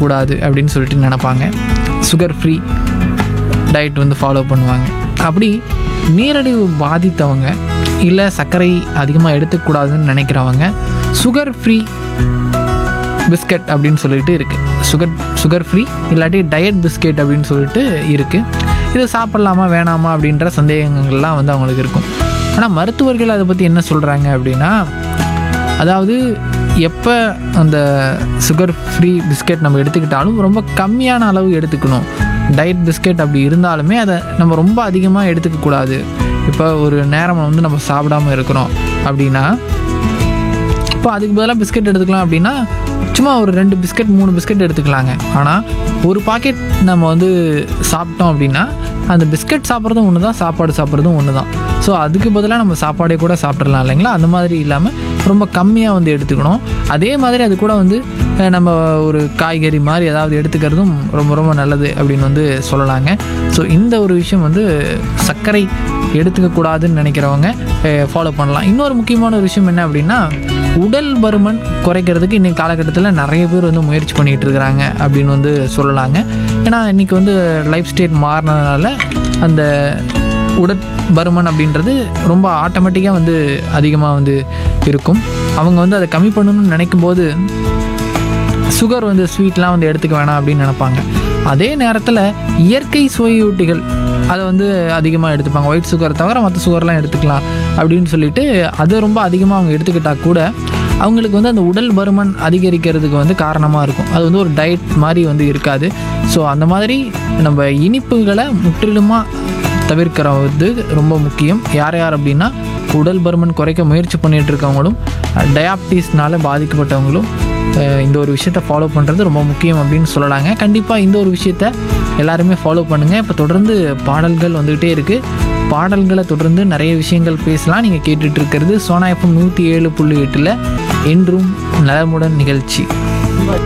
எடுத்துக்கக்கூடாது அப்படின்னு சொல்லிட்டு நினைப்பாங்க சுகர் ஃப்ரீ டயட் வந்து ஃபாலோ பண்ணுவாங்க அப்படி நீரிழிவு பாதித்தவங்க இல்லை சர்க்கரை அதிகமாக எடுத்துக்கூடாதுன்னு நினைக்கிறவங்க சுகர் ஃப்ரீ பிஸ்கட் அப்படின்னு சொல்லிட்டு இருக்குது சுகர் சுகர் ஃப்ரீ இல்லாட்டி டயட் பிஸ்கெட் அப்படின்னு சொல்லிட்டு இருக்குது இது சாப்பிட்லாமா வேணாமா அப்படின்ற சந்தேகங்கள்லாம் வந்து அவங்களுக்கு இருக்கும் ஆனால் மருத்துவர்கள் அதை பற்றி என்ன சொல்கிறாங்க அப்படின்னா அதாவது எப்போ அந்த சுகர் ஃப்ரீ பிஸ்கெட் நம்ம எடுத்துக்கிட்டாலும் ரொம்ப கம்மியான அளவு எடுத்துக்கணும் டயட் பிஸ்கெட் அப்படி இருந்தாலுமே அதை நம்ம ரொம்ப அதிகமாக எடுத்துக்கக்கூடாது இப்போ ஒரு நேரம் வந்து நம்ம சாப்பிடாம இருக்கிறோம் அப்படின்னா இப்போ அதுக்கு பதிலாக பிஸ்கெட் எடுத்துக்கலாம் அப்படின்னா சும்மா ஒரு ரெண்டு பிஸ்கெட் மூணு பிஸ்கெட் எடுத்துக்கலாங்க ஆனால் ஒரு பாக்கெட் நம்ம வந்து சாப்பிட்டோம் அப்படின்னா அந்த பிஸ்கெட் சாப்பிட்றதும் ஒன்று தான் சாப்பாடு சாப்பிட்றதும் ஒன்று தான் ஸோ அதுக்கு பதிலாக நம்ம சாப்பாடே கூட சாப்பிட்றலாம் இல்லைங்களா அந்த மாதிரி இல்லாமல் ரொம்ப கம்மியாக வந்து எடுத்துக்கணும் அதே மாதிரி அது கூட வந்து அஹ், நம்ம ஒரு காய்கறி மாதிரி ஏதாவது எடுத்துக்கிறதும் ரொம்ப ரொம்ப நல்லது அப்படின்னு வந்து சொல்லலாங்க ஸோ இந்த ஒரு விஷயம் வந்து சர்க்கரை எடுத்துக்கக்கூடாதுன்னு நினைக்கிறவங்க ஃபாலோ பண்ணலாம் இன்னொரு முக்கியமான ஒரு விஷயம் என்ன அப்படின்னா உடல் பருமன் குறைக்கிறதுக்கு இன்றைக்கி காலகட்டத்தில் நிறைய பேர் வந்து முயற்சி பண்ணிகிட்டு இருக்கிறாங்க அப்படின்னு வந்து சொல்லலாங்க ஏன்னா இன்றைக்கி வந்து லைஃப் ஸ்டைல் மாறினதுனால அந்த உடற் பருமன் அப்படின்றது ரொம்ப ஆட்டோமேட்டிக்காக வந்து அதிகமாக வந்து இருக்கும் அவங்க வந்து அதை கம்மி பண்ணணும்னு நினைக்கும் போது சுகர் வந்து ஸ்வீட்லாம் வந்து எடுத்துக்க வேணாம் அப்படின்னு நினைப்பாங்க அதே நேரத்தில் இயற்கை சுவையூட்டிகள் அதை வந்து அதிகமாக எடுத்துப்பாங்க ஒயிட் சுகர் தவிர மற்ற சுகர்லாம் எடுத்துக்கலாம் அப்படின்னு சொல்லிட்டு அதை ரொம்ப அதிகமாக அவங்க எடுத்துக்கிட்டால் கூட அவங்களுக்கு வந்து அந்த உடல் பருமன் அதிகரிக்கிறதுக்கு வந்து காரணமாக இருக்கும் அது வந்து ஒரு டயட் மாதிரி வந்து இருக்காது ஸோ அந்த மாதிரி நம்ம இனிப்புகளை முற்றிலுமாக தவிர்க்கிறது ரொம்ப முக்கியம் யார் யார் அப்படின்னா உடல் பருமன் குறைக்க முயற்சி பண்ணிட்டு இருக்கவங்களும் டயாபிட்டிஸ்னால பாதிக்கப்பட்டவங்களும் அஹ், இந்த ஒரு விஷயத்தை ஃபாலோ பண்ணுறது ரொம்ப முக்கியம் அப்படின்னு சொல்லலாங்க கண்டிப்பாக இந்த ஒரு விஷயத்த எல்லாருமே ஃபாலோ பண்ணுங்கள் இப்போ தொடர்ந்து பாடல்கள் வந்துகிட்டே இருக்குது பாடல்களை தொடர்ந்து நிறைய விஷயங்கள் பேசலாம் நீங்கள் கேட்டுட்டு இருக்கிறது சோனா எஃப்எம் நூற்றி ஏழு புள்ளி எட்டில் என்றும் நலமுடன் நிகழ்ச்சி